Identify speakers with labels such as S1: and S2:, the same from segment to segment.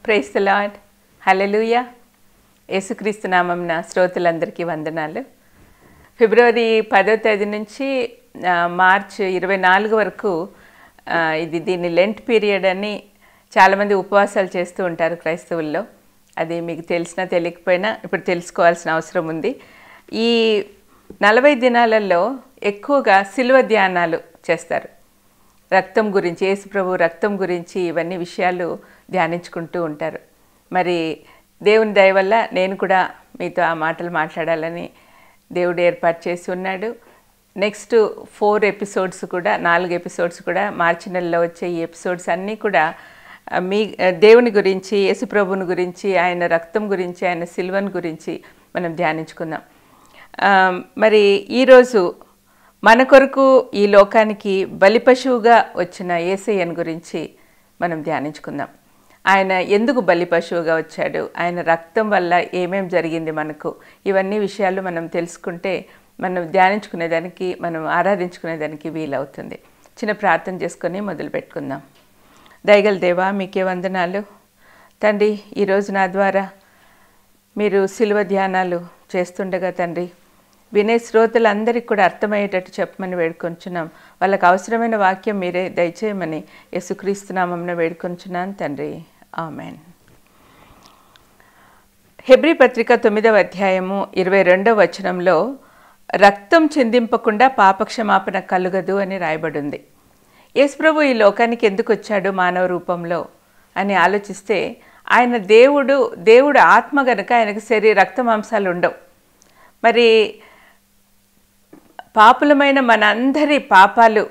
S1: price the lord hallelujah యేసుక్రీస్తు నామంన శ్రోతలందరికీ వందనాలు ఫిబ్రవరి పదో తేదీ నుంచి ఆ, మార్చ్ ఇరవై నాలుగు వరకు ఆ, ఇది దీన్ని లెంట్ పీరియడ్ అని చాలామంది ఉపవాసాలు చేస్తూ ఉంటారు క్రైస్తవుల్లో అది మీకు తెలిసినా తెలియకపోయినా ఇప్పుడు తెలుసుకోవాల్సిన అవసరం ఉంది ఈ నలభై దినాలలో ఎక్కువగా శిల్వ ధ్యానాలు చేస్తారు రక్తం గురించి యేసుప్రభు రక్తం గురించి ఇవన్నీ విషయాలు ధ్యానించుకుంటూ ఉంటారు మరి దేవుని దయ వల్ల నేను కూడా మీతో ఆ మాటలు మాట్లాడాలని దేవుడు ఏర్పాటు చేసి ఉన్నాడు నెక్స్ట్ ఫోర్ ఎపిసోడ్స్ కూడా నాలుగు ఎపిసోడ్స్ కూడా మార్చి నెలలో వచ్చే ఈ ఎపిసోడ్స్ అన్నీ కూడా ఆ, మీ ఆ, దేవుని గురించి యేసుప్రభుని గురించి ఆయన రక్తం గురించి ఆయన సిల్వన్ గురించి మనం ధ్యానించుకుందాం ఆ, మరి ఈరోజు మన కొరకు ఈ లోకానికి బలిపశువుగా వచ్చిన ఏసయ్యన్ గురించి మనం ధ్యానించుకుందాం ఆయన ఎందుకు బలి పశువుగా వచ్చాడు ఆయన రక్తం వల్ల ఏమేం జరిగింది మనకు ఇవన్నీ విషయాలు మనం తెలుసుకుంటే మనం ధ్యానించుకునేదానికి మనం ఆరాధించుకునేదానికి వీలవుతుంది చిన్న ప్రార్థన చేసుకొని మొదలు పెట్టుకుందాం దయగల దేవా మీకే వందనాలు తండ్రి ఈరోజు నా ద్వారా మీరు సిలువ ధ్యానాలు చేస్తుండగా తండ్రి వినే శ్రోతలందరికీ కూడా అర్థమయ్యేటట్టు చెప్పమని వేడుకొంచున్నాం వాళ్ళకి అవసరమైన వాక్యం మీరే దయచేయమని యేసుక్రీస్తునామంన వేడుకొంచున్నాను తండ్రి ఆమెన్ హెబ్రి పత్రిక తొమ్మిదవ అధ్యాయము ఇరవై రెండవ వచనంలో రక్తం చిందింపకుండా పాపక్షమాపణ కలుగదు అని రాయబడింది యేసుప్రభు ఈ లోకానికి ఎందుకు వచ్చాడు మానవ రూపంలో అని ఆలోచిస్తే ఆయన దేవుడు దేవుడు ఆత్మ గనుక ఆయనకు శరీర రక్త మాంసాలు ఉండవు మరి పాపులమైన మనందరి పాపాలు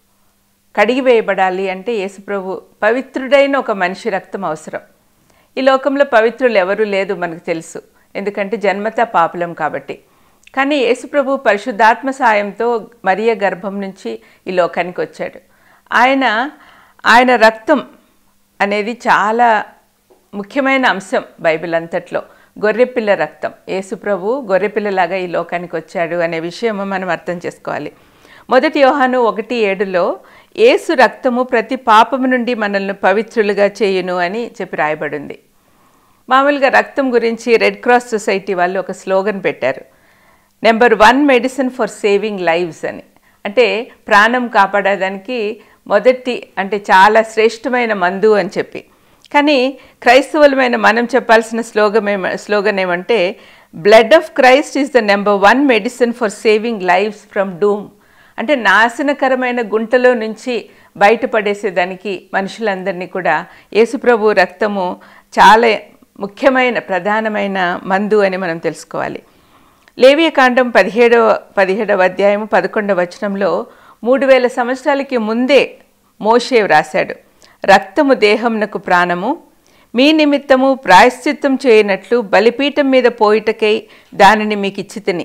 S1: కడిగివేయబడాలి అంటే యేసుప్రభు పవిత్రుడైన ఒక మనిషి రక్తం అవసరం ఈ లోకంలో పవిత్రులు ఎవరూ లేదు మనకు తెలుసు ఎందుకంటే జన్మత పాపులం కాబట్టి కానీ యేసుప్రభు పరిశుద్ధాత్మ సాయంతో మరియ గర్భం నుంచి ఈ లోకానికి వచ్చాడు ఆయన ఆయన రక్తం అనేది చాలా ముఖ్యమైన అంశం బైబిల్ అంతట్లో గొర్రెపిల్ల రక్తం యేసుప్రభు గొర్రెపిల్లలాగా ఈ లోకానికి వచ్చాడు అనే విషయం మనం అర్థం చేసుకోవాలి మొదటి యోహాను ఒకటి ఏడులో యేసు రక్తము ప్రతి పాపము నుండి మనల్ని పవిత్రులుగా చేయును అని చెప్పి రాయబడింది మామూలుగా రక్తం గురించి రెడ్ క్రాస్ సొసైటీ వాళ్ళు ఒక స్లోగన్ పెట్టారు number one medicine for saving lives అని అంటే ప్రాణం కాపాడడానికి మొదటి అంటే చాలా శ్రేష్టమైన మందు అని చెప్పి కానీ క్రైస్తవులమైన మనం చెప్పాల్సిన స్లోగం ఏమ స్లోగన్ ఏమంటే blood of Christ is the number one medicine for saving lives from doom అంటే నాశనకరమైన గుంటలో నుంచి బయటపడేసేదానికి మనుషులందరినీ కూడా యేసుప్రభు రక్తము చాలా ముఖ్యమైన ప్రధానమైన మందు అని మనం తెలుసుకోవాలి లేవియకాండం పదిహేడవ పదిహేడవ అధ్యాయము పదకొండవ వచనంలో మూడు వేల సంవత్సరాలకి ముందే మోషే వ్రాశాడు రక్తము దేహమునకు ప్రాణము మీ నిమిత్తము ప్రాయశ్చిత్తం చేయనట్లు బలిపీఠం మీద పోయిటకై దానిని మీకు ఇచ్చితిని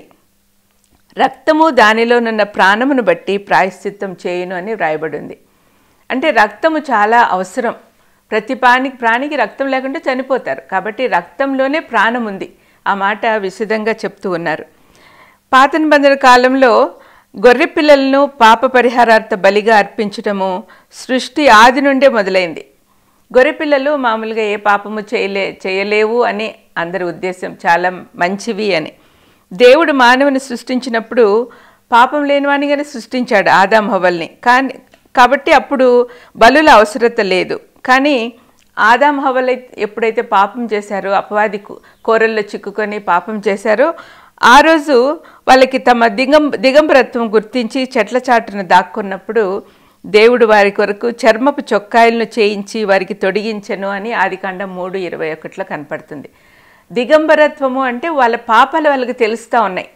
S1: రక్తము దానిలోనున్న ప్రాణమును బట్టి ప్రాయశ్చిత్తం చేయును అని వ్రాయబడింది అంటే రక్తము చాలా అవసరం ప్రతి ప్రాణికి ప్రాణికి రక్తం లేకుంటే చనిపోతారు కాబట్టి రక్తంలోనే ప్రాణం ఉంది ఆ మాట విశదంగా చెప్తూ ఉన్నారు పాత నిబంధన కాలంలో గొర్రె పిల్లలను పాప పరిహారార్థ బలిగా అర్పించటము సృష్టి ఆది నుండే మొదలైంది గొర్రె పిల్లలు మామూలుగా ఏ పాపము చేయలే చేయలేవు అని అందరి ఉద్దేశం చాలా మంచివి అని దేవుడు మానవుని సృష్టించినప్పుడు పాపం లేనివానిగానే సృష్టించాడు ఆదాం హవల్ని కానీ కాబట్టి అప్పుడు బలుల అవసరత లేదు కానీ ఆదాం హవల్ ఎప్పుడైతే పాపం చేశారో అపవాది కు- కోరల్లో చిక్కుకొని పాపం చేశారో ఆ రోజు వాళ్ళకి తమ దిగం దిగంబరత్వం గుర్తించి చెట్ల చాటున దాక్కున్నప్పుడు దేవుడు వారి కొరకు చర్మపు చొక్కాయలను చేయించి వారికి తొడిగించెను అని ఆదికాండం మూడు ఇరవై ఒకటిలో కనపడుతుంది దిగంబరత్వము అంటే వాళ్ళ పాపాలు వాళ్ళకి తెలుస్తూ ఉన్నాయి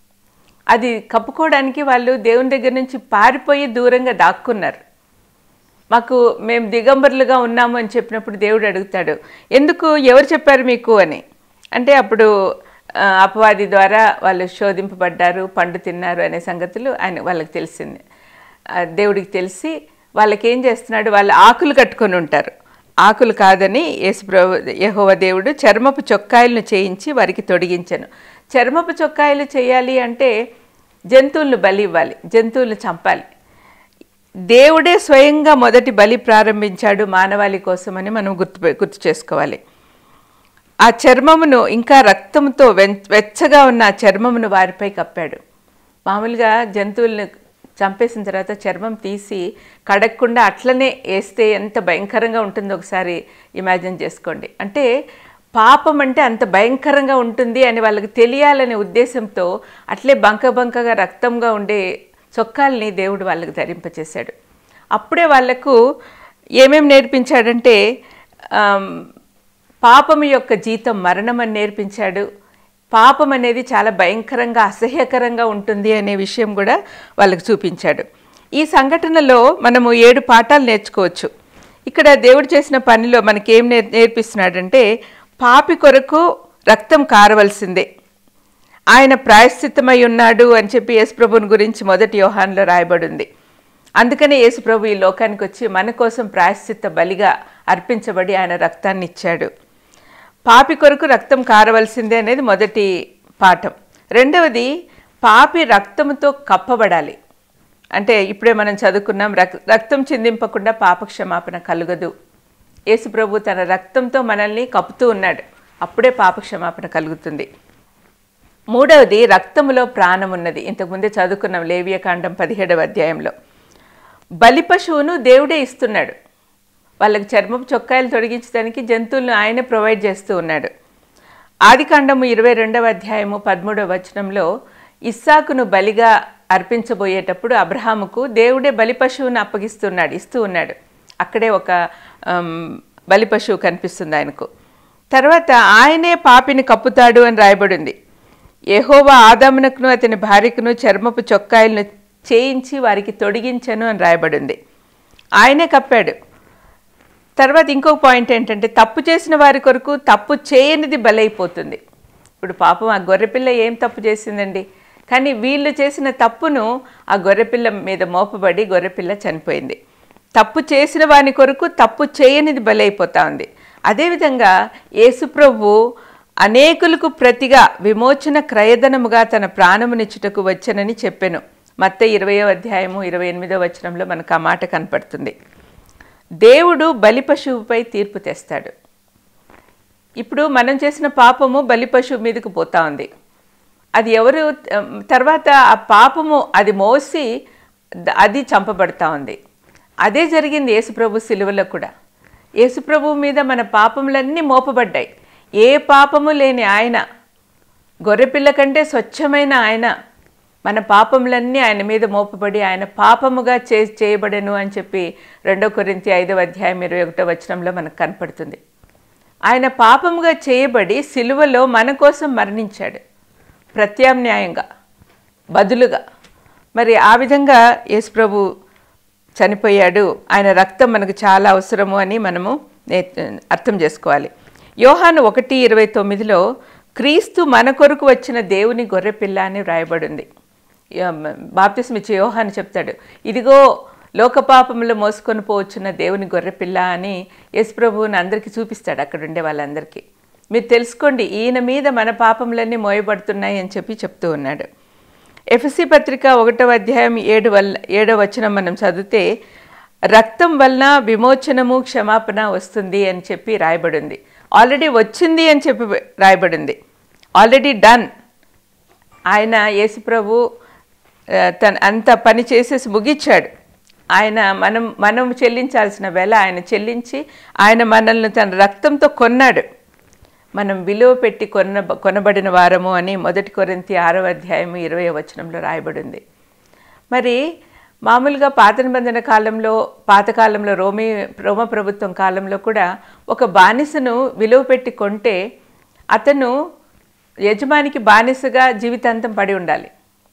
S1: అది కప్పుకోవడానికి వాళ్ళు దేవుని దగ్గర నుంచి పారిపోయి దూరంగా దాక్కున్నారు మాకు మేము దిగంబరులుగా ఉన్నాము అని చెప్పినప్పుడు దేవుడు అడుగుతాడు ఎందుకు ఎవరు చెప్పారు మీకు అని అంటే అప్పుడు ఆ, అపవాది ద్వారా వాళ్ళు శోధింపబడ్డారు పండు తిన్నారు అనే సంగతులు ఆయన వాళ్ళకి తెలిసింది ఆ, దేవుడికి తెలిసి వాళ్ళకి ఏం చేస్తున్నాడు వాళ్ళు ఆకులు కట్టుకొని ఉంటారు ఆకులు కాదని యేసుప్రభు యెహోవ దేవుడు చర్మపు చొక్కాయలను చేయించి వారికి తొడిగించను చర్మపు చొక్కాయలు చేయాలి అంటే జంతువులను బలి ఇవ్వాలి జంతువులను చంపాలి దేవుడే స్వయంగా మొదటి బలి ప్రారంభించాడు మానవాళి కోసమని మనం గుర్తు గుర్తు చేసుకోవాలి ఆ చర్మమును ఇంకా రక్తంతో వెం- వెచ్చగా ఉన్న ఆ చర్మమును వారిపై కప్పాడు మామూలుగా జంతువులను చంపేసిన తర్వాత చర్మం తీసి కడగకుండా అట్లనే వేస్తే ఎంత భయంకరంగా ఉంటుందో ఒకసారి ఇమాజిన్ చేసుకోండి అంటే పాపం అంటే అంత భయంకరంగా ఉంటుంది అని వాళ్ళకి తెలియాలనే ఉద్దేశంతో అట్లే బంక బంకగా రక్తంగా ఉండే చొక్కాల్ని దేవుడు వాళ్ళకి ధరింపచేశాడు అప్పుడే వాళ్లకు ఏమేం నేర్పించాడంటే ఆమ్, పాపము యొక్క జీతం మరణం అని నేర్పించాడు పాపం అనేది చాలా భయంకరంగా అసహ్యకరంగా ఉంటుంది అనే విషయం కూడా వాళ్ళకి చూపించాడు ఈ సంఘటనలో మనము ఏడు పాఠాలు నేర్చుకోవచ్చు ఇక్కడ దేవుడు చేసిన పనిలో మనకి ఏం నేర్ నేర్పిస్తున్నాడంటే పాపి కొరకు రక్తం కారవలసిందే ఆయన ప్రాయశ్చిత్తమై ఉన్నాడు అని చెప్పి యేసుప్రభుని గురించి మొదటి యోహాన్లో రాయబడి ఉంది అందుకనే యేసుప్రభు ఈ లోకానికి వచ్చి మన కోసం ప్రాయశ్చిత్త బలిగా అర్పించబడి ఆయన రక్తాన్ని ఇచ్చాడు పాపి కొరకు రక్తం కారవలసిందే అనేది మొదటి పాఠం రెండవది పాపి రక్తంతో కప్పబడాలి అంటే ఇప్పుడే మనం చదువుకున్నాం రక్ రక్తం చిందింపకుండా పాప క్షమాపణ కలుగదు యేసుప్రభు తన రక్తంతో మనల్ని కప్పుతూ ఉన్నాడు అప్పుడే పాప క్షమాపణ కలుగుతుంది మూడవది రక్తములో ప్రాణం ఉన్నది ఇంతకుముందే చదువుకున్నాం లేవియకాండం పదిహేడవ అధ్యాయంలో బలి పశువును దేవుడే ఇస్తున్నాడు వాళ్ళకి చర్మపు చొక్కాయలు తొలగించడానికి జంతువులను ఆయనే ప్రొవైడ్ చేస్తూ ఉన్నాడు ఆదికాండము ఇరవై రెండవ అధ్యాయము పదమూడవ వచనంలో ఇస్సాకును బలిగా అర్పించబోయేటప్పుడు అబ్రహాముకు దేవుడే బలి పశువును అప్పగిస్తున్నాడు ఇస్తూ ఉన్నాడు అక్కడే ఒక ఆమ్, బలి పశువు కనిపిస్తుంది ఆయనకు తర్వాత ఆయనే పాపిని కప్పుతాడు అని రాయబడింది యెహోవా ఆదామునకును అతని భార్యకును చర్మపు చొక్కాయలను చేయించి వారికి తొడిగించను అని రాయబడింది ఆయనే కప్పాడు తర్వాత ఇంకొక పాయింట్ ఏంటంటే తప్పు చేసిన వారి కొరకు తప్పు చేయనిది బలైపోతుంది ఇప్పుడు పాపం ఆ గొర్రెపిల్ల ఏం తప్పు చేసిందండి కానీ వీళ్ళు చేసిన తప్పును ఆ గొర్రెపిల్ల మీద మోపబడి గొర్రెపిల్ల చనిపోయింది తప్పు చేసిన వాని కొరకు తప్పు చేయనిది బలైపోతా ఉంది అదేవిధంగా యేసుప్రభు అనేకులకు ప్రతిగా విమోచన క్రయధనముగా తన ప్రాణమునిచ్చుటకు వచ్చనని చెప్పెను మత్త ఇరవయో అధ్యాయము ఇరవై ఎనిమిదో వచనంలో మనకు ఆ మాట కనపడుతుంది దేవుడు బలి పశువుపై తీర్పు తెస్తాడు ఇప్పుడు మనం చేసిన పాపము బలి పశువు మీదకు పోతా ఉంది అది ఎవరు ఉమ్, తర్వాత ఆ పాపము అది మోసి ద- అది చంపబడతా ఉంది అదే జరిగింది యేసుప్రభు సిలువలో కూడా యేసుప్రభు మీద మన పాపములన్నీ మోపబడ్డాయి ఏ పాపము లేని ఆయన గొర్రెపిల్ల కంటే స్వచ్ఛమైన ఆయన మన పాపములన్నీ ఆయన మీద మోపబడి ఆయన పాపముగా చే చేయబడెను అని చెప్పి రెండో కొరింతి ఐదవ అధ్యాయం ఇరవై ఒకటో వచనంలో మనకు కనపడుతుంది ఆయన పాపముగా చేయబడి సిలువలో మన కోసం మరణించాడు ప్రత్యామ్నాయంగా బదులుగా మరి ఆ విధంగా యేసుప్రభు చనిపోయాడు ఆయన రక్తం మనకు చాలా అవసరము అని మనము నే- అర్థం చేసుకోవాలి యోహాను ఒకటి ఇరవై తొమ్మిదిలో క్రీస్తు మన కొరకు వచ్చిన దేవుని గొర్రెపిల్ల అని వ్రాయబడింది బాప్తిస్మ ఇచ్చే యోహాను చెప్తాడు ఇదిగో లోకపాపములు మోసుకొని పోవచ్చున్న దేవుని గొర్రెపిల్ల అని యేసుప్రభువుని అందరికీ చూపిస్తాడు అక్కడ ఉండే వాళ్ళందరికీ మీరు తెలుసుకోండి ఈయన మీద మన పాపములన్నీ మోయబడుతున్నాయి అని చెప్పి చెప్తూ ఉన్నాడు ఎఫ్ఎస్సి పత్రిక ఒకటవ అధ్యాయం ఏడు వల్ల ఏడవ వచనం మనం చదివితే రక్తం వలన విమోచనము క్షమాపణ వస్తుంది అని చెప్పి రాయబడింది ఆల్రెడీ వచ్చింది అని చెప్పి రాయబడింది ఆల్రెడీ డన్ ఆయన యేసుప్రభు ఆ, తన అంత పని చేసేసి ముగించాడు ఆయన మనం మనం చెల్లించాల్సిన వెల ఆయన చెల్లించి ఆయన మనల్ని తన రక్తంతో కొన్నాడు మనం విలువ పెట్టి కొన్న కొనబడిన వారము అని మొదటి కొరింతి ఆరవ అధ్యాయము ఇరవై వచనంలో రాయబడింది మరి మామూలుగా పాత నిబంధన కాలంలో పాతకాలంలో రోమి రోమ ప్రభుత్వం కాలంలో కూడా ఒక బానిసను విలువ పెట్టి కొంటే అతను యజమానికి బానిసగా జీవితాంతం పడి ఉండాలి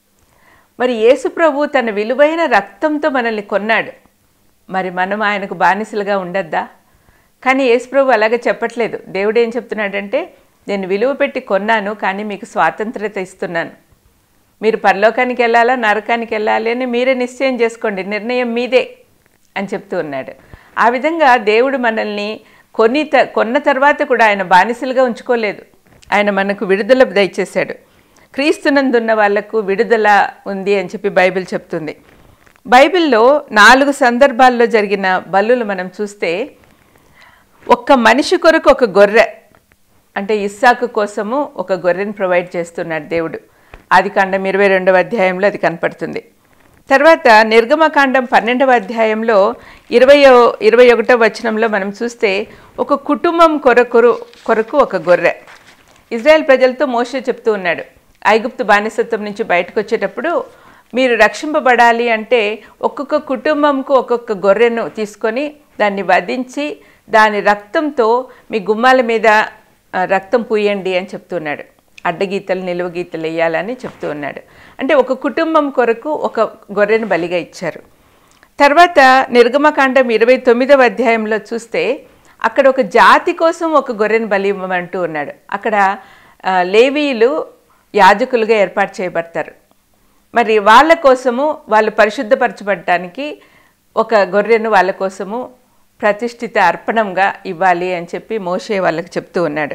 S1: మరి యేసు ప్రభు తన విలువైన రక్తంతో మనల్ని కొన్నాడు మరి మనం ఆయనకు బానిసలుగా ఉండద్దా కానీ యేసు ప్రభు అలాగే చెప్పట్లేదు దేవుడు ఏం చెప్తున్నాడంటే నేను విలువ పెట్టి కొన్నాను కానీ మీకు స్వాతంత్రత ఇస్తున్నాను మీరు పరలోకానికి వెళ్ళాలా నరకానికి వెళ్ళాలి అని మీరే నిశ్చయం చేసుకోండి నిర్ణయం మీదే అని చెప్తూ ఉన్నాడు ఆ విధంగా దేవుడు మనల్ని కొన్ని త కొన్న తర్వాత కూడా ఆయన బానిసలుగా ఉంచుకోలేదు ఆయన మనకు విడుదల దయచేశాడు క్రీస్తునందున్న వాళ్లకు విడుదల ఉంది అని చెప్పి బైబిల్ చెప్తుంది బైబిల్లో నాలుగు సందర్భాల్లో జరిగిన బలులు మనం చూస్తే ఒక్క మనిషి కొరకు ఒక గొర్రె అంటే ఇస్సాకు కోసము ఒక గొర్రెను ప్రొవైడ్ చేస్తున్నాడు దేవుడు ఆది కాండం ఇరవై రెండవ అధ్యాయంలో అది కనపడుతుంది తర్వాత నిర్గమకాండం పన్నెండవ అధ్యాయంలో ఇరవయో ఇరవై ఒకటో వచనంలో మనం చూస్తే ఒక కుటుంబం కొరకు కొరకు ఒక గొర్రె ఇజ్రాయెల్ ప్రజలతో మోషే చెప్తూ ఉన్నాడు ఐగుప్తు బానిసత్వం నుంచి బయటకు వచ్చేటప్పుడు మీరు రక్షింపబడాలి అంటే ఒక్కొక్క కుటుంబంకు ఒక్కొక్క గొర్రెను తీసుకొని దాన్ని వధించి దాని రక్తంతో మీ గుమ్మాల మీద ఆ, రక్తం పూయండి అని చెప్తున్నాడు అడ్డగీతలు నిలువ గీతలు వేయాలని చెప్తూ ఉన్నాడు అంటే ఒక కుటుంబం కొరకు ఒక గొర్రెను బలిగా ఇచ్చారు తర్వాత నిర్గమకాండం ఇరవై తొమ్మిదవ అధ్యాయంలో చూస్తే అక్కడ ఒక జాతి కోసం ఒక గొర్రెను బలి ఇవ్వమంటూ ఉన్నాడు అక్కడ ఆ, లేవీయులు యాజకులుగా ఏర్పాటు చేయబడతారు మరి వాళ్ళ కోసము వాళ్ళు పరిశుద్ధపరచబడటానికి ఒక గొర్రెను వాళ్ళ కోసము ప్రతిష్ఠిత అర్పణంగా ఇవ్వాలి అని చెప్పి మోషే వాళ్ళకి చెప్తూ ఉన్నాడు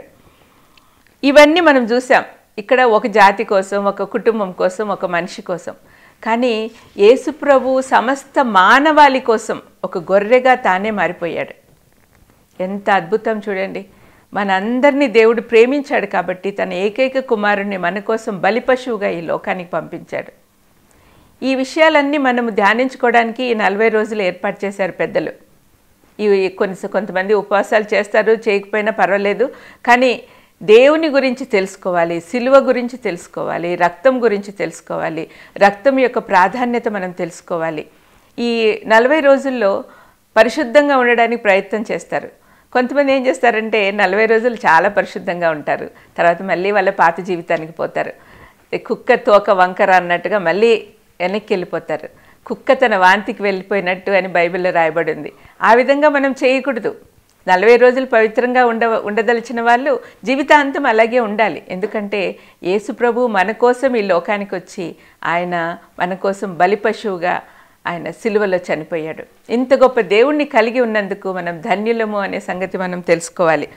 S1: ఇవన్నీ మనం చూసాం ఇక్కడ ఒక జాతి కోసం ఒక కుటుంబం కోసం ఒక మనిషి కోసం కానీ యేసుప్రభు సమస్త మానవాళి కోసం ఒక గొర్రెగా తానే మారిపోయాడు ఎంత అద్భుతం చూడండి మనందరినీ దేవుడు ప్రేమించాడు కాబట్టి తన ఏకైక కుమారుణ్ణి మన కోసం బలిపశువుగా ఈ లోకానికి పంపించాడు ఈ విషయాలన్నీ మనం ధ్యానించుకోవడానికి ఈ నలభై రోజులు ఏర్పాటు చేశారు పెద్దలు ఇవి కొన్ని కొంతమంది ఉపవాసాలు చేస్తారు చేయకపోయినా పర్వాలేదు కానీ దేవుని గురించి తెలుసుకోవాలి సిలువ గురించి తెలుసుకోవాలి రక్తం గురించి తెలుసుకోవాలి రక్తం యొక్క ప్రాధాన్యత మనం తెలుసుకోవాలి ఈ నలభై రోజుల్లో పరిశుద్ధంగా ఉండడానికి ప్రయత్నం చేస్తారు కొంతమంది ఏం చేస్తారంటే నలభై రోజులు చాలా పరిశుద్ధంగా ఉంటారు తర్వాత మళ్ళీ వాళ్ళ పాత జీవితానికి పోతారు కుక్క తోక వంకర అన్నట్టుగా మళ్ళీ వెనక్కి వెళ్ళిపోతారు కుక్క తన వాంతికి వెళ్ళిపోయినట్టు అని బైబిల్లో రాయబడి ఉంది ఆ విధంగా మనం చేయకూడదు నలభై రోజులు పవిత్రంగా ఉండ ఉండదలిచిన వాళ్ళు జీవితాంతం అలాగే ఉండాలి ఎందుకంటే యేసు ప్రభు మన కోసం ఈ లోకానికి వచ్చి ఆయన మన కోసం బలి పశువుగా ఆయన సిలువలో చనిపోయాడు ఇంత గొప్ప దేవుణ్ణి కలిగి ఉన్నందుకు మనం ధన్యులము అనే సంగతి మనం తెలుసుకోవాలి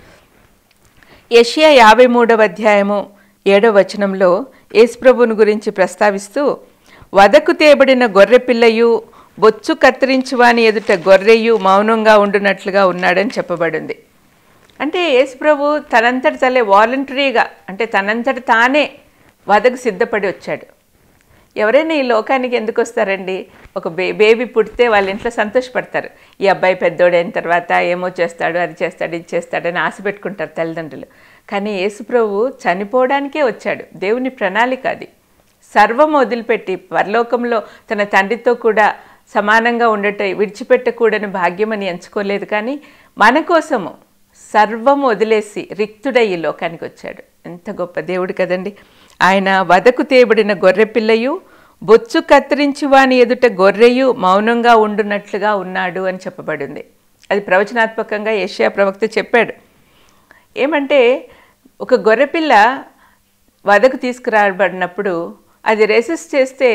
S1: యషియా యాభై మూడవ అధ్యాయము ఏడవ వచనంలో యేసుప్రభుని గురించి ప్రస్తావిస్తూ వదకు తేబడిన గొర్రె పిల్లయు బొచ్చు కత్తిరించువాని ఎదుట గొర్రెయు మౌనంగా ఉండునట్లుగా ఉన్నాడని చెప్పబడింది అంటే యేసుప్రభు తనంతట తలే వాలంటరీగా అంటే తనంతట తానే వదకు సిద్ధపడి వచ్చాడు ఎవరైనా ఈ లోకానికి ఎందుకు వస్తారండి ఒక బే బేబీ పుడితే వాళ్ళ ఇంట్లో సంతోషపడతారు ఈ అబ్బాయి పెద్దోడైన తర్వాత ఏమో చేస్తాడు అది చేస్తాడు ఇది చేస్తాడని ఆశ పెట్టుకుంటారు తల్లిదండ్రులు కానీ యేసుప్రభు చనిపోవడానికే వచ్చాడు దేవుని ప్రణాళిక అది సర్వం వదిలిపెట్టి పరలోకంలో తన తండ్రితో కూడా సమానంగా ఉండట విడిచిపెట్టకూడని భాగ్యమని ఎంచుకోలేదు కానీ మన కోసము సర్వం వదిలేసి రిక్తుడై ఈ లోకానికి వచ్చాడు ఎంత గొప్ప దేవుడు కదండి ఆయన వదకు తేబడిన గొర్రె పిల్లయు బొచ్చు కత్తిరించి వాని ఎదుట గొర్రెయు మౌనంగా ఉండునట్లుగా ఉన్నాడు అని చెప్పబడింది అది ప్రవచనాత్మకంగా ఏషియా ప్రవక్త చెప్పాడు ఏమంటే ఒక గొర్రెపిల్ల వదకు తీసుకురాబడినప్పుడు అది రెసిస్ట్ చేస్తే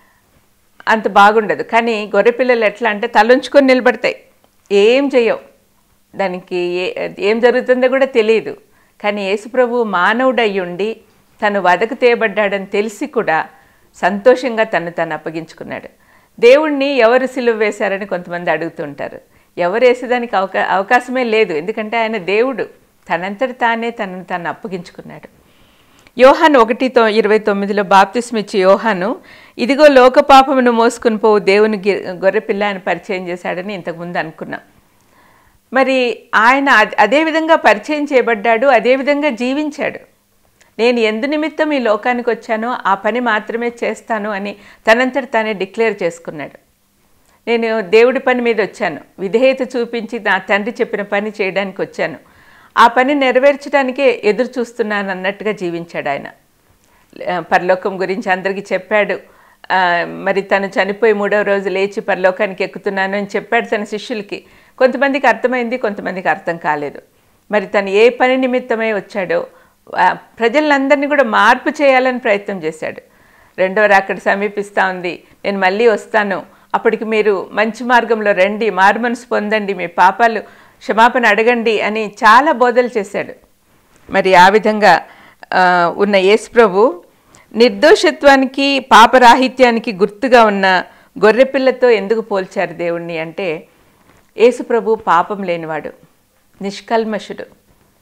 S1: అంత బాగుండదు కానీ గొర్రెపిల్లలు ఎట్లా అంటే తలంచుకొని నిలబడతాయి ఏం చేయవు దానికి ఏ ఏం జరుగుతుందో కూడా తెలియదు కానీ యేసుప్రభు మానవుడయ్యుండి తను వదకు తేయబడ్డాడని తెలిసి కూడా సంతోషంగా తను తను అప్పగించుకున్నాడు దేవుణ్ణి ఎవరు సిలువ వేశారని కొంతమంది అడుగుతుంటారు ఎవరు వేసేదానికి అవకా అవకాశమే లేదు ఎందుకంటే ఆయన దేవుడు తనంతటి తానే తనను తాను అప్పగించుకున్నాడు యోహాను ఒకటితో ఇరవై తొమ్మిదిలో బాప్తిస్మిచ్చి యోహాను ఇదిగో లోక పాపమును మోసుకుని పోవు దేవుని గి- గొర్రెపిల్ల అని పరిచయం చేశాడని ఇంతకుముందు అనుకున్నాం మరి ఆయన అద- అదే విధంగా పరిచయం చేయబడ్డాడు అదే విధంగా జీవించాడు నేను ఎందు నిమిత్తం ఈ లోకానికి వచ్చానో ఆ పని మాత్రమే చేస్తాను అని తనంతట తానే డిక్లేర్ చేసుకున్నాడు నేను దేవుడి పని మీద వచ్చాను విధేయత చూపించి నా తండ్రి చెప్పిన పని చేయడానికి వచ్చాను ఆ పని నెరవేర్చడానికే ఎదురు చూస్తున్నాను అన్నట్టుగా జీవించాడు ఆయన ఆ, పరలోకం గురించి అందరికీ చెప్పాడు ఆ, మరి తను చనిపోయి మూడవ రోజు లేచి పరలోకానికి ఎక్కుతున్నాను అని చెప్పాడు తన శిష్యులకి కొంతమందికి అర్థమైంది కొంతమందికి అర్థం కాలేదు మరి తను ఏ పని నిమిత్తమై వచ్చాడో ఆ, ప్రజలందరినీ కూడా మార్పు చేయాలని ప్రయత్నం చేశాడు రెండవ రాకడ సమీపిస్తూ ఉంది నేను మళ్ళీ వస్తాను అప్పటికి మీరు మంచి మార్గంలో రండి మారుమనసు పొందండి మీ పాపాలు క్షమాపణ అడగండి అని చాలా బోధలు చేశాడు మరి ఆ విధంగా ఆ, ఉన్న యేసుప్రభు నిర్దోషత్వానికి పాపరాహిత్యానికి గుర్తుగా ఉన్న గొర్రెపిల్లతో ఎందుకు పోల్చారు దేవుణ్ణి అంటే యేసుప్రభు పాపం లేనివాడు నిష్కల్మషుడు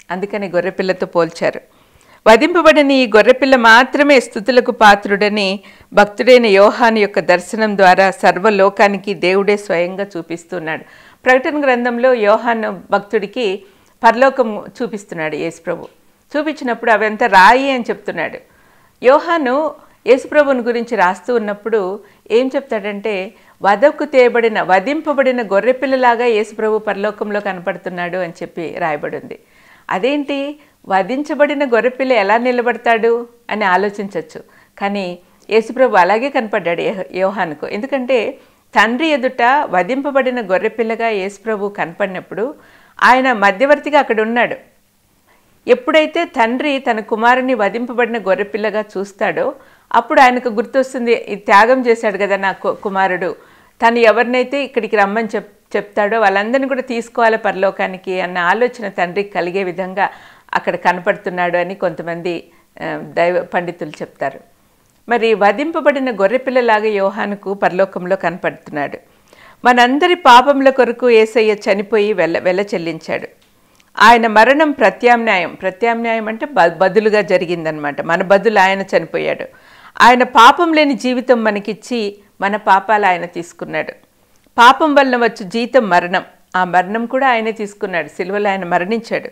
S1: అందుకని గొర్రెపిల్లతో పోల్చారు వధింపబడిన ఈ గొర్రెపిల్ల మాత్రమే స్థుతులకు పాత్రుడని భక్తుడైన యోహాను యొక్క దర్శనం ద్వారా సర్వలోకానికి దేవుడే స్వయంగా చూపిస్తున్నాడు ప్రకటన గ్రంథంలో యోహాను భక్తుడికి పరలోకం చూపిస్తున్నాడు యేసుప్రభు చూపించినప్పుడు అవంతా రాయి అని చెప్తున్నాడు యోహాను యేసుప్రభుని గురించి రాస్తూ ఉన్నప్పుడు ఏం చెప్తాడంటే వధకు తేయబడిన వధింపబడిన గొర్రెపిల్లలాగా యేసుప్రభు పరలోకంలో కనపడుతున్నాడు అని చెప్పి రాయబడింది అదేంటి వధించబడిన గొర్రెపిల్ల ఎలా నిలబడతాడు అని ఆలోచించవచ్చు కానీ యేసుప్రభు అలాగే కనపడ్డాడు యెహ- యోహానుకు ఎందుకంటే తండ్రి ఎదుట వధింపబడిన గొర్రెపిల్లగా యేసుప్రభు కనపడినప్పుడు ఆయన మధ్యవర్తిగా అక్కడ ఉన్నాడు ఎప్పుడైతే తండ్రి తన కుమారుని వధింపబడిన గొర్రెపిల్లగా చూస్తాడో అప్పుడు ఆయనకు గుర్తొస్తుంది ఈ త్యాగం చేశాడు కదా నా కు- కుమారుడు తను ఎవరినైతే ఇక్కడికి రమ్మని చెప్ చెప్తాడో వాళ్ళందరినీ కూడా తీసుకోవాలి పరలోకానికి అన్న ఆలోచన తండ్రికి కలిగే విధంగా అక్కడ కనపడుతున్నాడు అని కొంతమంది ఆ, దైవ పండితులు చెప్తారు మరి వధింపబడిన గొర్రెపిల్లలాగా యోహానుకు పరలోకంలో కనపడుతున్నాడు మనందరి పాపముల కొరకు ఏసయ్య చనిపోయి వెళ్ళ వెల చెల్లించాడు ఆయన మరణం ప్రత్యామ్నాయం ప్రత్యామ్నాయం అంటే బ బదులుగా జరిగిందనమాట మన బదులు ఆయన చనిపోయాడు ఆయన పాపం లేని జీవితం మనకిచ్చి మన పాపాలు ఆయన తీసుకున్నాడు పాపం వలన వచ్చు జీతం మరణం ఆ మరణం కూడా ఆయనే తీసుకున్నాడు సిలువలో ఆయన మరణించాడు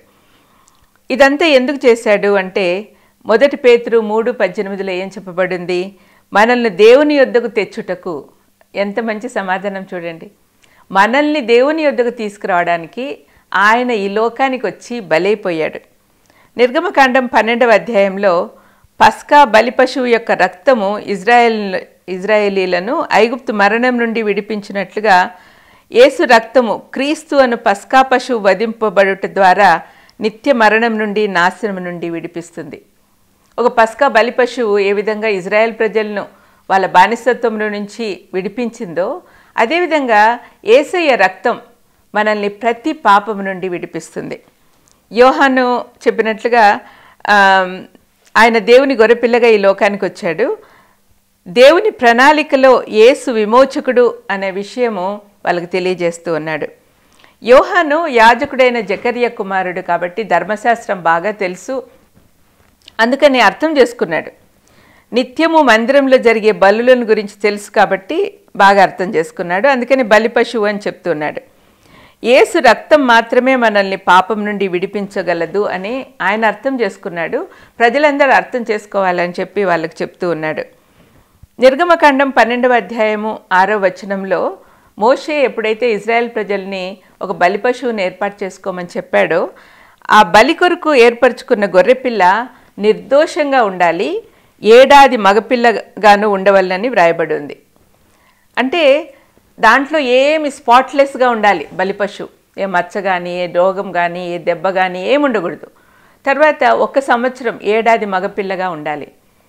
S1: ఇదంతా ఎందుకు చేశాడు అంటే మొదటి పేతురు మూడు పద్దెనిమిదిలో ఏం చెప్పబడింది మనల్ని దేవుని యొద్దకు తెచ్చుటకు ఎంత మంచి సమాధానం చూడండి మనల్ని దేవుని యొద్దకు తీసుకురావడానికి ఆయన ఈ లోకానికి వచ్చి బలైపోయాడు నిర్గమకాండం పన్నెండవ అధ్యాయంలో పస్కా బలి పశువు యొక్క రక్తము ఇజ్రాయెల్ ఇజ్రాయేలీలను ఐగుప్తు మరణం నుండి విడిపించినట్లుగా యేసు రక్తము క్రీస్తు అను పస్కా పశువు వధింపబడుట ద్వారా నిత్య మరణం నుండి నాశనం నుండి విడిపిస్తుంది ఒక పస్కా బలి పశువు ఏ విధంగా ఇజ్రాయెల్ ప్రజలను వాళ్ళ బానిసత్వం నుంచి విడిపించిందో అదేవిధంగా ఏసయ్య రక్తం మనల్ని ప్రతి పాపం నుండి విడిపిస్తుంది యోహాను చెప్పినట్లుగా ఆమ్, ఆయన దేవుని గొర్రెపిల్లగా ఈ లోకానికి వచ్చాడు దేవుని ప్రణాళికలో యేసు విమోచకుడు అనే విషయము వాళ్ళకి తెలియజేస్తూ ఉన్నాడు యోహాను యాజకుడైన జకర్య కుమారుడు కాబట్టి ధర్మశాస్త్రం బాగా తెలుసు అందుకని అర్థం చేసుకున్నాడు నిత్యము మందిరంలో జరిగే బలులను గురించి తెలుసు కాబట్టి బాగా అర్థం చేసుకున్నాడు అందుకని బలి పశువు అని చెప్తున్నాడు యేసు రక్తం మాత్రమే మనల్ని పాపం నుండి విడిపించగలదు అని ఆయన అర్థం చేసుకున్నాడు ప్రజలందరూ అర్థం చేసుకోవాలని చెప్పి వాళ్ళకి చెప్తూ ఉన్నాడు నిర్గమకాండం పన్నెండవ అధ్యాయము ఆరో వచనంలో మోషే ఎప్పుడైతే ఇజ్రాయెల్ ప్రజల్ని ఒక బలి పశువుని ఏర్పాటు చేసుకోమని చెప్పాడో ఆ బలి కొరకు ఏర్పరచుకున్న గొర్రెపిల్ల నిర్దోషంగా ఉండాలి ఏడాది మగపిల్లగాను ఉండవల్లని వ్రాయబడి ఉంది అంటే దాంట్లో ఏమి స్పాట్లెస్గా ఉండాలి బలిపశు ఏ మచ్చ కానీ ఏ రోగం కానీ ఏ దెబ్బ కానీ ఏమి ఉండకూడదు తర్వాత ఒక సంవత్సరం ఏడాది మగపిల్లగా ఉండాలి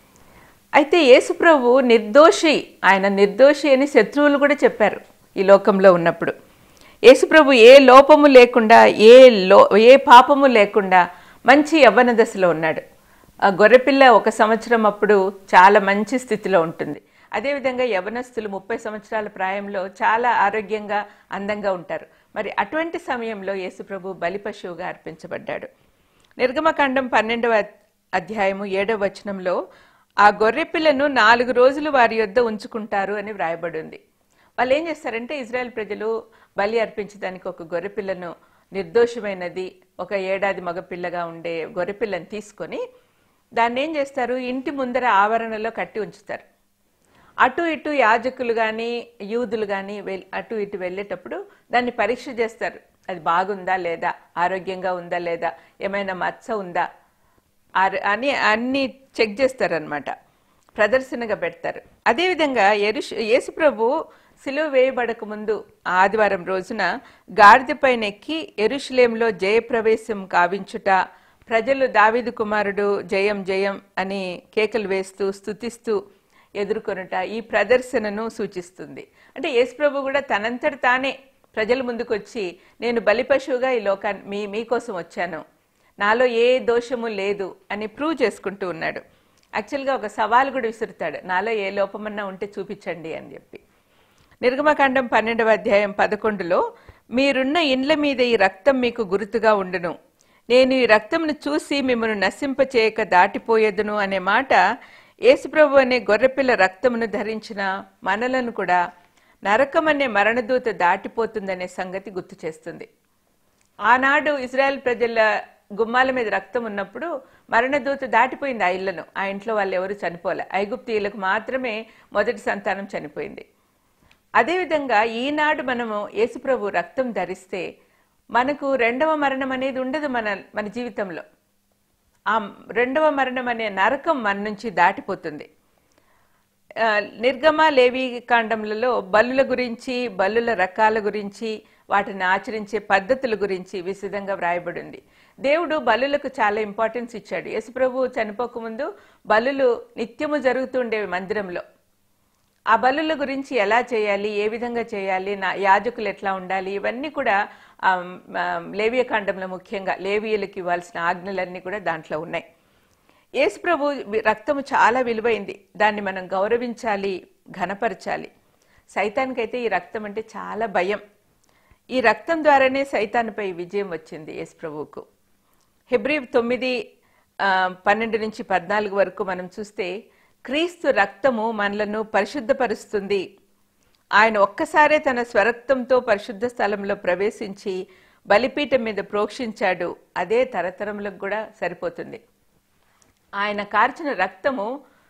S1: అయితే యేసుప్రభు నిర్దోషి ఆయన నిర్దోషి అని శత్రువులు కూడా చెప్పారు ఈ లోకంలో ఉన్నప్పుడు యేసుప్రభు ఏ లోపము లేకుండా ఏ లో ఏ పాపము లేకుండా మంచి యవ్వన దశలో ఉన్నాడు ఆ గొర్రెపిల్ల ఒక సంవత్సరం అప్పుడు చాలా మంచి స్థితిలో ఉంటుంది అదేవిధంగా యవనస్తులు ముప్పై సంవత్సరాల ప్రాయంలో చాలా ఆరోగ్యంగా అందంగా ఉంటారు మరి అటువంటి సమయంలో యేసుప్రభు బలి పశువుగా అర్పించబడ్డాడు నిర్గమకాండం పన్నెండవ అధ్యాయము ఏడవ వచనంలో ఆ గొర్రెపిల్లను నాలుగు రోజులు వారి యొద్ద ఉంచుకుంటారు అని వ్రాయబడి ఉంది వాళ్ళు ఏం చేస్తారంటే ఇజ్రాయెల్ ప్రజలు బలి అర్పించడానికి ఒక గొర్రెపిల్లను నిర్దోషమైనది ఒక ఏడాది మగపిల్లగా ఉండే గొర్రెపిల్లని తీసుకొని దాన్ని ఏం చేస్తారు ఇంటి ముందర ఆవరణలో కట్టి ఉంచుతారు అటు ఇటు యాజకులు కానీ యూదులు కానీ వెల్ అటు ఇటు వెళ్ళేటప్పుడు దాన్ని పరీక్ష చేస్తారు అది బాగుందా లేదా ఆరోగ్యంగా ఉందా లేదా ఏమైనా మచ్చ ఉందా ఆర్- అని అన్ని చెక్ చేస్తారనమాట ప్రదర్శనగా పెడతారు అదేవిధంగా ఎరుష్ యేసుప్రభు సిలువ వేయబడక ముందు ఆదివారం రోజున గాడిదపైన ఎక్కి ఎరుషులేంలో జయప్రవేశం కావించుట ప్రజలు దావీదు కుమారుడు జయం జయం అని కేకలు వేస్తూ స్తుతిస్తూ ఎదుర్కొనుట ఈ ప్రదర్శనను సూచిస్తుంది అంటే యేసుప్రభు కూడా తనంతట తానే ప్రజల ముందుకొచ్చి నేను బలిపశువుగా ఈ లోకాన్ని మీ మీకోసం వచ్చాను నాలో ఏ దోషము లేదు అని ప్రూవ్ చేసుకుంటూ ఉన్నాడు యాక్చువల్గా ఒక సవాల్ కూడా విసురుతాడు నాలో ఏ లోపమన్నా ఉంటే చూపించండి అని చెప్పి నిర్గమకాండం పన్నెండవ అధ్యాయం పదకొండులో మీరున్న ఇండ్ల మీద ఈ రక్తం మీకు గుర్తుగా ఉండును నేను ఈ రక్తమును చూసి మిమ్మల్ని నశింపచేయక దాటిపోయేదును అనే మాట యేసుప్రభు అనే గొర్రెపిల్ల రక్తమును ధరించిన మనలను కూడా నరకం అనే మరణదూత దాటిపోతుందనే సంగతి గుర్తు చేస్తుంది ఆనాడు ఇజ్రాయెల్ ప్రజల గుమ్మాల మీద రక్తం ఉన్నప్పుడు మరణదూత దాటిపోయింది ఆ ఇళ్లను ఆ ఇంట్లో వాళ్ళు ఎవరు చనిపోలే ఐగుప్తీయులకు మాత్రమే మొదటి సంతానం చనిపోయింది అదేవిధంగా ఈనాడు మనము యేసుప్రభు రక్తం ధరిస్తే మనకు రెండవ మరణం అనేది ఉండదు మన మన జీవితంలో ఆ రెండవ మరణం అనే నరకం మన నుంచి దాటిపోతుంది ఆ, నిర్గమ లేవి కాండములలో బలుల గురించి బలుల రకాల గురించి వాటిని ఆచరించే పద్ధతుల గురించి విశదంగా వ్రాయబడింది దేవుడు బలులకు చాలా ఇంపార్టెన్స్ ఇచ్చాడు యేసుప్రభు చనిపోకముందు బలులు నిత్యము జరుగుతుండేవి మందిరంలో ఆ బలుల గురించి ఎలా చేయాలి ఏ విధంగా చేయాలి నా యాజకులు ఎట్లా ఉండాలి ఇవన్నీ కూడా ఆ, ఆ, లేవియ కాండంలో ముఖ్యంగా లేవియులకు ఇవ్వాల్సిన ఆజ్ఞలన్నీ కూడా దాంట్లో ఉన్నాయి యేసు ప్రభు వి- రక్తము చాలా విలువైంది దాన్ని మనం గౌరవించాలి ఘనపరచాలి సైతానికైతే ఈ రక్తం అంటే చాలా భయం ఈ రక్తం ద్వారానే సైతాన్పై విజయం వచ్చింది యేసు ప్రభువుకు హెబ్రి తొమ్మిది ఆ, పన్నెండు నుంచి పద్నాలుగు వరకు మనం చూస్తే క్రీస్తు రక్తము మనలను పరిశుద్ధపరుస్తుంది ఆయన ఒక్కసారే తన స్వరక్తంతో పరిశుద్ధ స్థలంలో ప్రవేశించి బలిపీఠం మీద ప్రోక్షించాడు అదే తరతరములకు కూడా సరిపోతుంది ఆయన కార్చిన రక్తము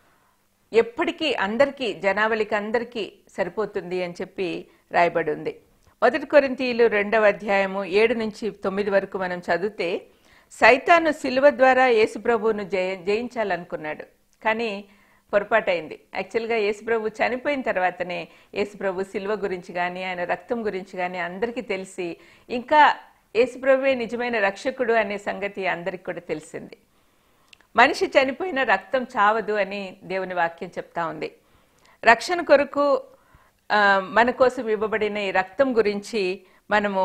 S1: ఎప్పటికీ అందరికీ జనావళికి అందరికీ సరిపోతుంది అని చెప్పి రాయబడి ఉంది మొదటి కొరింతీయులు రెండవ అధ్యాయము ఏడు నుంచి తొమ్మిది వరకు మనం చదివితే సైతాను శిలువ ద్వారా యేసుప్రభువును జయ జయించాలనుకున్నాడు కానీ పొరపాటైంది యాక్చువల్గా యేసుప్రభు చనిపోయిన తర్వాతనే యేసుప్రభు శిలువ గురించి కానీ ఆయన రక్తం గురించి కానీ అందరికీ తెలిసి ఇంకా యేసుప్రభువే నిజమైన రక్షకుడు అనే సంగతి అందరికీ కూడా తెలిసింది మనిషి చనిపోయిన రక్తం చావదు అని దేవుని వాక్యం చెప్తా ఉంది రక్షణ కొరకు ఆ, మన కోసం ఇవ్వబడిన ఈ రక్తం గురించి మనము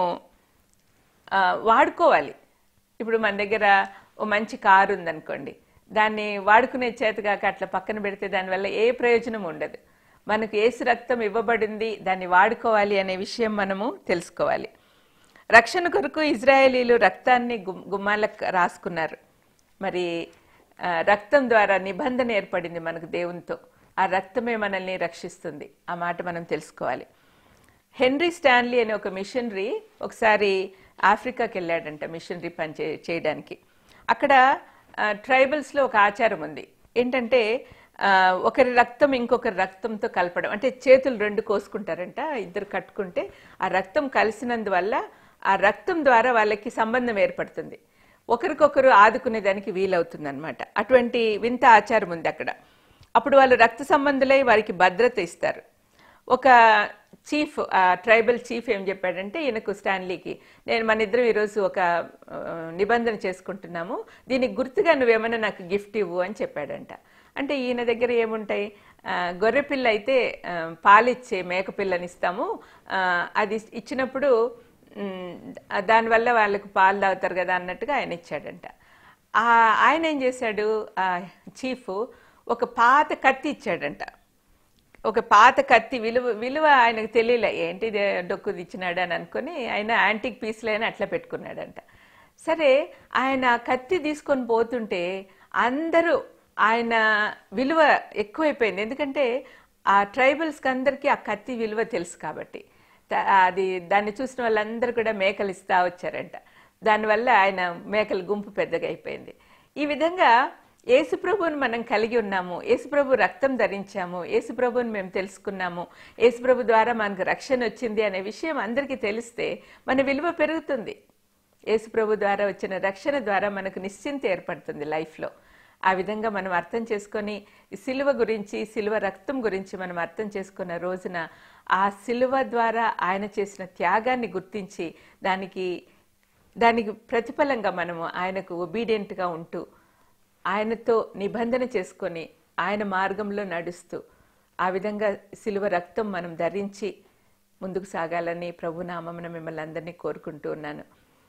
S1: ఆ, వాడుకోవాలి ఇప్పుడు మన దగ్గర ఓ మంచి కారు ఉందనుకోండి దాన్ని వాడుకునే చేతగాక అట్లా పక్కన పెడితే దానివల్ల ఏ ప్రయోజనం ఉండదు మనకు ఏసు రక్తం ఇవ్వబడింది దాన్ని వాడుకోవాలి అనే విషయం మనము తెలుసుకోవాలి రక్షణ కొరకు ఇజ్రాయేలీలు రక్తాన్ని గుమ్- గుమ్మాలకు రాసుకున్నారు మరి ఆ, రక్తం ద్వారా నిబంధన ఏర్పడింది మనకు దేవునితో ఆ రక్తమే మనల్ని రక్షిస్తుంది ఆ మాట మనం తెలుసుకోవాలి హెన్రీ స్టాన్లీ అనే ఒక మిషనరీ ఒకసారి ఆఫ్రికాకి వెళ్ళాడంట మిషనరీ పని చే చేయడానికి అక్కడ ఆ, ట్రైబల్స్లో ఒక ఆచారం ఉంది ఏంటంటే ఆ, ఒకరి రక్తం ఇంకొకరి రక్తంతో కలపడం అంటే చేతులు రెండు కోసుకుంటారంట ఇద్దరు కట్టుకుంటే ఆ రక్తం కలిసినందువల్ల ఆ రక్తం ద్వారా వాళ్ళకి సంబంధం ఏర్పడుతుంది ఒకరికొకరు ఆదుకునే దానికి వీలవుతుంది అనమాట అటువంటి వింత ఆచారం ఉంది అక్కడ అప్పుడు వాళ్ళు రక్త సంబంధులై వారికి భద్రత ఇస్తారు ఒక చీఫ్ ఆ ట్రైబల్ చీఫ్ ఏం చెప్పాడంటే ఈయనకు స్టాన్లీకి నేను మన ఇద్దరం ఈరోజు ఒక ఆ, నిబంధన చేసుకుంటున్నాము దీనికి గుర్తుగా నువ్వేమైనా నాకు గిఫ్ట్ ఇవ్వు అని చెప్పాడంట అంటే ఈయన దగ్గర ఏముంటాయి ఆ, గొర్రెపిల్ల అయితే ఆ, పాలిచ్చే మేకపిల్లని ఇస్తాము ఆ, అది ఇచ్చినప్పుడు మ్, దానివల్ల వాళ్ళకు పాలు తాగుతారు కదా అన్నట్టుగా ఆయన ఇచ్చాడంట ఆ, ఆయన ఏం చేశాడు ఆ చీఫ్ ఒక పాత కత్తి ఇచ్చాడంట ఒక పాత కత్తి విలువ విలువ ఆయనకు తెలియలే ఏంటి ఇది డొక్కు ఇచ్చినాడు అని అనుకుని ఆయన యాంటిక్ పీస్లైనా అట్లా పెట్టుకున్నాడంట సరే ఆయన ఆ కత్తి తీసుకొని పోతుంటే అందరూ ఆయన విలువ ఎక్కువైపోయింది ఎందుకంటే ఆ ట్రైబల్స్కి అందరికీ ఆ కత్తి విలువ తెలుసు కాబట్టి త- అది దాన్ని చూసిన వాళ్ళందరూ కూడా మేకలు ఇస్తా వచ్చారంట దానివల్ల ఆయన మేకల గుంపు పెద్దగా అయిపోయింది ఈ విధంగా యేసుప్రభుని మనం కలిగి ఉన్నాము యేసుప్రభు రక్తం ధరించాము యేసుప్రభుని మేము తెలుసుకున్నాము యేసుప్రభు ద్వారా మనకు రక్షణ వచ్చింది అనే విషయం అందరికీ తెలిస్తే మన విలువ పెరుగుతుంది యేసుప్రభు ద్వారా వచ్చిన రక్షణ ద్వారా మనకు నిశ్చింత ఏర్పడుతుంది లైఫ్లో ఆ విధంగా మనం అర్థం చేసుకొని ఈ సిలువ గురించి సిలువ రక్తం గురించి మనం అర్థం చేసుకున్న రోజున ఆ సిలువ ద్వారా ఆయన చేసిన త్యాగాన్ని గుర్తించి దానికి దానికి ప్రతిఫలంగా మనము ఆయనకు ఒబీడియంట్గా ఉంటూ ఆయనతో నిబంధన చేసుకొని ఆయన మార్గంలో నడుస్తూ ఆ విధంగా సిలువ రక్తం మనం ధరించి ముందుకు సాగాలని ప్రభు నామమున మిమ్మల్ని అందరినీ కోరుకుంటూ ఉన్నాను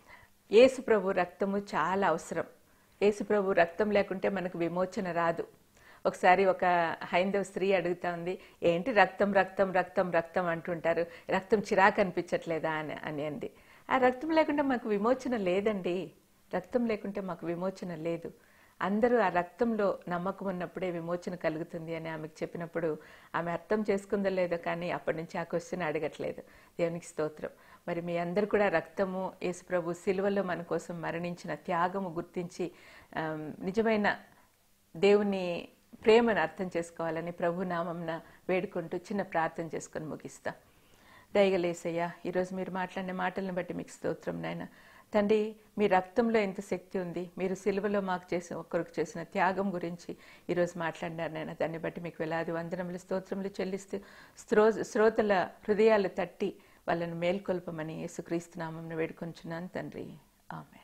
S1: యేసు ప్రభు రక్తము చాలా అవసరం యేసు ప్రభు రక్తం లేకుంటే మనకు విమోచన రాదు ఒకసారి ఒక హైందవ స్త్రీ అడుగుతా ఉంది ఏంటి రక్తం రక్తం రక్తం రక్తం అంటుంటారు రక్తం చిరాకు అనిపించట్లేదా అని అని అంది ఆ రక్తం లేకుండా మాకు విమోచన లేదండి రక్తం లేకుంటే మాకు విమోచన లేదు అందరూ ఆ రక్తంలో నమ్మకం ఉన్నప్పుడే విమోచన కలుగుతుంది అని ఆమెకు చెప్పినప్పుడు ఆమె అర్థం చేసుకుందో లేదో కానీ అప్పటి నుంచి ఆ క్వశ్చన్ అడగట్లేదు దేవునికి స్తోత్రం మరి మీ అందరు కూడా రక్తము యేసుప్రభు సిలువలో మన కోసం మరణించిన త్యాగము గుర్తించి ఆమ్, నిజమైన దేవుని ప్రేమను అర్థం చేసుకోవాలని ప్రభు నామంన వేడుకుంటూ చిన్న ప్రార్థన చేసుకొని ముగిస్తాం దయగలేసయ్యా ఈరోజు మీరు మాట్లాడిన మాటలను బట్టి మీకు స్తోత్రం నాయన తండ్రి మీ రక్తంలో ఎంత శక్తి ఉంది మీరు సిలువలో మాకు చేసిన ఒక్కరికి చేసిన త్యాగం గురించి ఈరోజు మాట్లాడినారు నాయన దాన్ని బట్టి మీకు వేలాది వందనములు స్తోత్రములు చెల్లిస్తూ స్త్రో శ్రోతల హృదయాలు తట్టి వాళ్ళను మేల్కొల్పమని యేసుక్రీస్తు నామంను వేడుకొంచున్నాను తండ్రి ఆమె